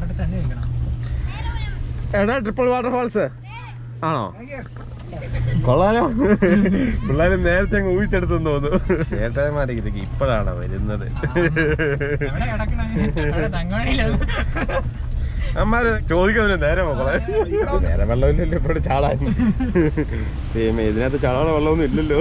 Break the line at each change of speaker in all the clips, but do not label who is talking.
അവിടെ തന്നെ വെക്കണം
എടാ ട്രിപ്പിൾ വാട്ടർഫാൾസ് ആണോ കൊള്ളാലോ പിള്ളേര് നേരത്തെ അങ്ങ് ഊഹിച്ചെടുത്തെന്ന് തോന്നുന്നു ചേട്ടന്മാരൊക്കെ ഇതൊക്കെ ഇപ്പോഴാണ് വരുന്നത്
എവിടെ കിടക്കണേ അവിടെ തങ്ങണിയില്ല
അമ്മാര് ചോദിക്കുന്നതിന് നേരെ മക്കളെ നേരെ വെള്ളമില്ലല്ലോ ഇവിടെ ചാടാൻ ദൈവമേ, ഇതിനകത്ത് ചാടാൻ വെള്ളമൊന്നും ഇല്ലല്ലോ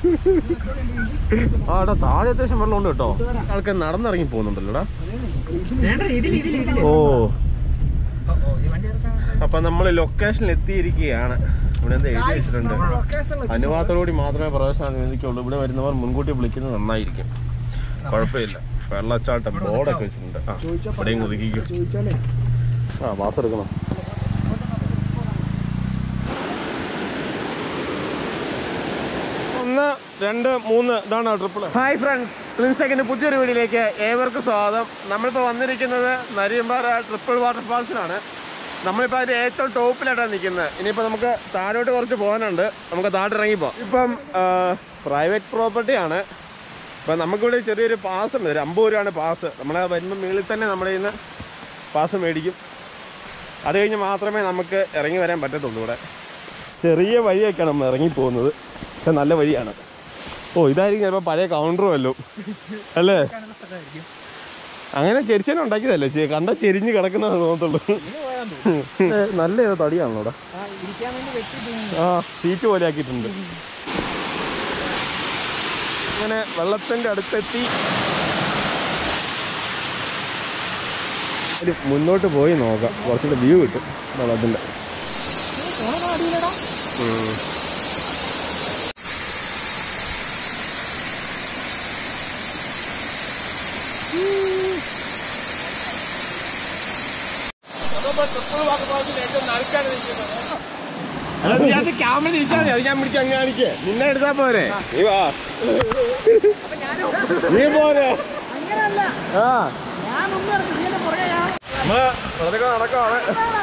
ആ എടാ താഴെ അത്യാവശ്യം വെള്ളമുണ്ട് കേട്ടോ ആൾക്കാർ നടന്നിറങ്ങി പോകുന്നുണ്ടല്ലോടാ
ഇതിൽ ഇതിൽ ഇതിൽ
ഓ
ഓ ഓ ഈ വണ്ടി എടുക്കാൻ
അപ്പൊ നമ്മൾ ലൊക്കേഷനിൽ എത്തിയിരിക്കുകയാണ് ഇവിടെ എന്താ എഴുതി വെച്ചിട്ടുണ്ട് അനുവാദത്തോടുകൂടി മാത്രമേ പ്രവേശനം അനുവദിക്കുള്ളൂ ഇവിടെ വരുന്നവർ മുൻകൂട്ടി വിളിക്കുന്നത് നന്നായിരിക്കും കുഴപ്പമില്ല വെള്ളച്ചാട്ടം ബോർഡൊക്കെ വെച്ചിട്ടുണ്ട് ആ ഇവിടെയും ഒതുക്കിക്കും ആ പാസ് എടുക്കണം ഒന്ന് രണ്ട് മൂന്ന് ഇതാണ് ട്രിപ്പിൾ ഹായ് ഫ്രണ്ട്സ് പ്രിൻസെക്കിന്റെ പുതിയൊരു വീഡിയോയിലേക്ക് ഏവർക്കും സ്വാഗതം നമ്മളിപ്പോൾ വന്നിരിക്കുന്നത് നരിയമ്പാറ ട്രിപ്പിൾ വാട്ടർഫാൾസിലാണ് നമ്മളിപ്പോൾ അതിന്റെ ഏറ്റവും ടോപ്പിലായിട്ടാണ് നിൽക്കുന്നത് ഇനിയിപ്പോൾ നമുക്ക് താഴോട്ട് കുറച്ച് പോകാനുണ്ട് നമുക്ക് താഴോട്ട് ഇറങ്ങിപ്പോ ഇപ്പം പ്രൈവറ്റ് പ്രോപ്പർട്ടിയാണ് ഇപ്പം നമുക്കിവിടെ ചെറിയൊരു പാസ് ഉണ്ട് ഒരു അമ്പത് രൂപയാണ് പാസ് നമ്മളെ വരുമ്പോൾ മുകളിൽ തന്നെ നമ്മുടെ കയ്യിൽ നിന്ന് പാസ് മേടിക്കും അത് കഴിഞ്ഞ് മാത്രമേ നമുക്ക് ഇറങ്ങി വരാൻ പറ്റത്തുള്ളൂ ഇവിടെ ചെറിയ വഴിയൊക്കെയാണ് നമ്മൾ ഇറങ്ങി പോകുന്നത് പക്ഷെ നല്ല വഴിയാണ് ഓ ഇതായിരിക്കും ചിലപ്പോൾ പഴയ കൗണ്ടറും വല്ലതും അല്ലേ
സ്ഥലമായിരിക്കും
അങ്ങനെ ചെരിച്ചനെ ഉണ്ടാക്കിയതല്ലേ ചെ- കണ്ട ചെരിഞ്ഞ് കിടക്കുന്നത് തോന്നത്തുള്ളൂ നല്ല ഏതോ തടിയാണല്ലോ ഇവിടെ
ആ ഇരിക്കാൻ വേണ്ടി വെച്ചിട്ട്
ആ സീറ്റ് പോലെ ആക്കിയിട്ടുണ്ട് ഇങ്ങനെ വെള്ളത്തിന്റെ അടുത്തെത്തി ഒരു മുന്നോട്ട് പോയി നോക്കാം കുറച്ചുകൂടെ വ്യൂ കിട്ടും വെള്ളത്തിന്റെ ഉം. എടാ, നീ അത് ക്യാമറ തിരിച്ചാൽ മതി അത് ഞാൻ പിടിച്ച് അങ്ങ് കാണിക്കേ നിന്നെ എടുത്താ പോരെ നീ വാ നീ പോരെ ആ നമ്മള് വെറുതെ നടക്കാണ്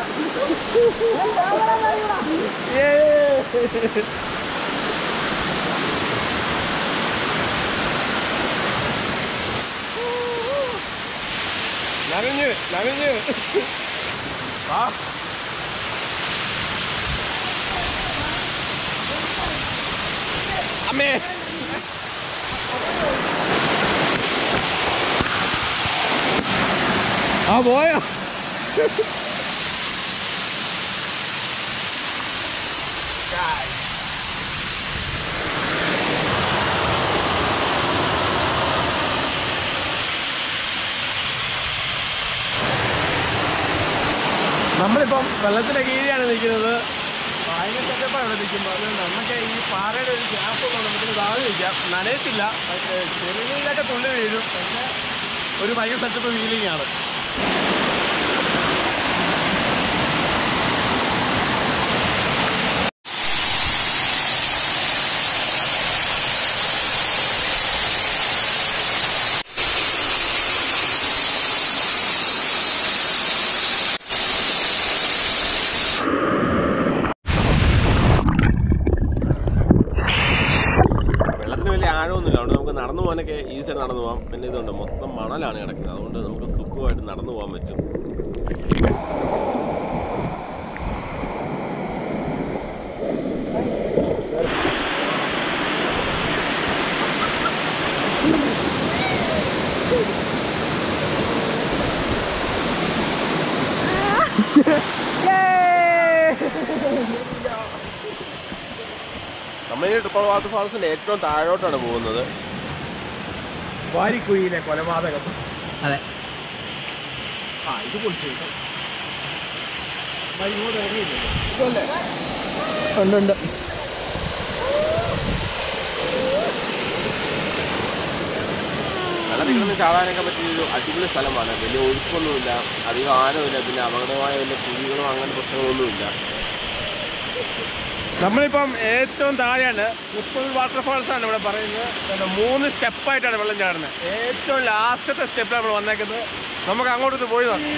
നനഞ്ഞ് നനഞ്ഞ് ആ അമ്മേ ആ പോയോ നമ്മളിപ്പം വെള്ളത്തിന്റെ കീഴിലാണ് നിൽക്കുന്നത് ഭയങ്കര സെറ്റപ്പാണ് ഇവിടെ നിൽക്കുമ്പോൾ അതുകൊണ്ട് നമുക്ക് ഈ പാറയുടെ ഒരു ഗ്യാപ്പ് നമുക്ക് താഴെ നിൽക്കാം നനയത്തില്ല പക്ഷേ ചെറുനീരൊക്കെ തുള്ളി വീഴും പക്ഷേ ഒരു ഭയങ്കര സെറ്റപ്പ് ഫീലിംഗ് ആണ് വെള്ളത്തിന് വലിയ ആഴമൊന്നുമില്ല അതുകൊണ്ട് നമുക്ക് നടന്നു പോകാനൊക്കെ ഈസിയായിട്ട് നടന്നു പോകാം പിന്നെ ഇതുണ്ട് മൊത്തം മണലാണ് കിടക്കുന്നത് അതുകൊണ്ട് നമുക്ക് സുഖമായിട്ട് നടന്നു പോകാൻ പറ്റും നമ്മൾ ഈ ട്രിപ്പിൾ വാട്ടർ ഫാൾസിന്റെ ഏറ്റവും താഴോട്ടാണ് പോകുന്നത് വാരിക്കുഴിയിലെ കൊലപാതകം
അതെ
ആ ഇത് പൊളിച്ചു
ഉണ്ട് ഉണ്ട്
വെള്ളത്തിൽ നിന്ന് ചാടാനൊക്കെ പറ്റിയൊരു അടിപൊളി സ്ഥലമാണ് വലിയ ഒഴുക്കൊന്നുമില്ല അധികം ആഴമില്ല പിന്നെ അപകടമായ വലിയ കുഴികളോ അങ്ങനെ പ്രശ്നങ്ങളൊന്നുമില്ല നമ്മളിപ്പം ഏറ്റവും താഴെയാണ് ട്രിപ്പിൾ വാട്ടർഫാൾസ് ആണ് ഇവിടെ പറയുന്നത് പിന്നെ മൂന്ന് സ്റ്റെപ്പായിട്ടാണ് വെള്ളം ചാടുന്നത് ഏറ്റവും ലാസ്റ്റത്തെ സ്റ്റെപ്പിലാണ് നമ്മൾ വന്നേക്കുന്നത് നമുക്ക് അങ്ങോട്ട് പോയി നോക്കാം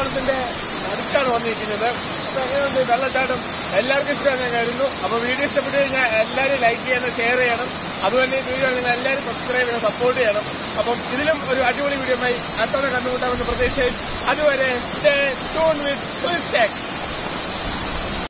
വെള്ളച്ചാട്ടത്തിന്റെ അടുത്താണ് വന്നിരിക്കുന്നത് അപ്പൊ എങ്ങനെയുണ്ട് വെള്ളച്ചാട്ടം എല്ലാവർക്കും ഇഷ്ടമാണ് ഞാൻ കരുതുന്നു അപ്പൊ വീഡിയോ ഇഷ്ടപ്പെട്ടു കഴിഞ്ഞാൽ എല്ലാവരും ലൈക്ക് ചെയ്യണം ഷെയർ ചെയ്യണം അതുപോലെ ഈ വീഡിയോ നിങ്ങൾ എല്ലാവരും സബ്സ്ക്രൈബ് ചെയ്യണം സപ്പോർട്ട് ചെയ്യണം അപ്പം ഇതിലും ഒരു അടിപൊളി വീഡിയോ ആയി അടുത്തോടെ കണ്ടുമുട്ടാമെന്ന് പ്രതീക്ഷയിൽ അതുവരെ stay tuned with Full Tech.